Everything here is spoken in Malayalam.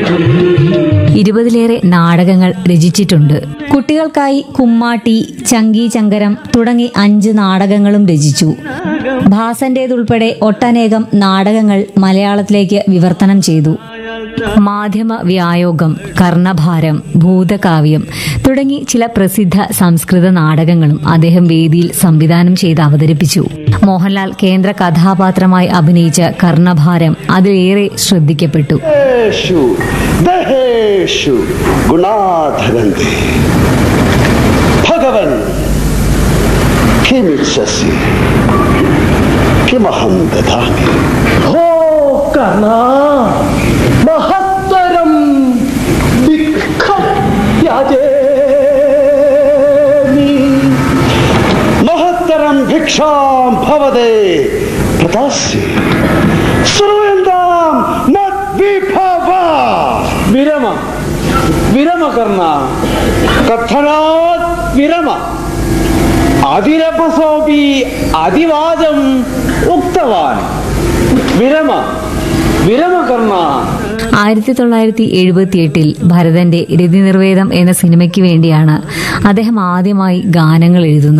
ഇരുപതിലേറെ നാടകങ്ങൾ രചിച്ചിട്ടുണ്ട് കുട്ടികൾക്കായി കുമ്മാട്ടി ചങ്കി ചങ്കരം തുടങ്ങി അഞ്ച് നാടകങ്ങളും രചിച്ചു ഭാസന്റേതുൾപ്പെടെ ഒട്ടനേകം നാടകങ്ങൾ മലയാളത്തിലേക്ക് വിവർത്തനം ചെയ്തു മാധ്യമ വ്യായോഗം കർണഭാരം ഭൂതകാവ്യം തുടങ്ങി ചില പ്രസിദ്ധ സംസ്കൃത നാടകങ്ങളും അദ്ദേഹം വേദിയിൽ സംവിധാനം ചെയ്ത് അവതരിപ്പിച്ചു മോഹൻലാൽ കേന്ദ്ര കഥാപാത്രമായി അഭിനയിച്ച കർണഭാരം അതിലേറെ ശ്രദ്ധിക്കപ്പെട്ടു യേഷു ദഹേഷു ഗുണാധരന്തി ഭഗവൻ കിമിച്ഛസി കിമഹം ദദാമി ഓ കർണ മഹത്തരം ദുഃഖം യാചേമി മഹത്തരം ഭിക്ഷാം ഭവതേ പ്രദാസ്യ ശ്രൂയന്താം മദ്വിഭവ വിരമ വിരമ കർണ കഥനാത് വിരമ അതിരപസോപി അതിവാദം ഉക്തവാൻ വിരമ വിരമ കർണ ആയിരത്തി തൊള്ളായിരത്തി എഴുപത്തിയെട്ടിൽ ഭരതന്റെ രതിനിർവേദം എന്ന സിനിമയ്ക്ക് വേണ്ടിയാണ് അദ്ദേഹം ആദ്യമായി ഗാനങ്ങൾ എഴുതുന്നത്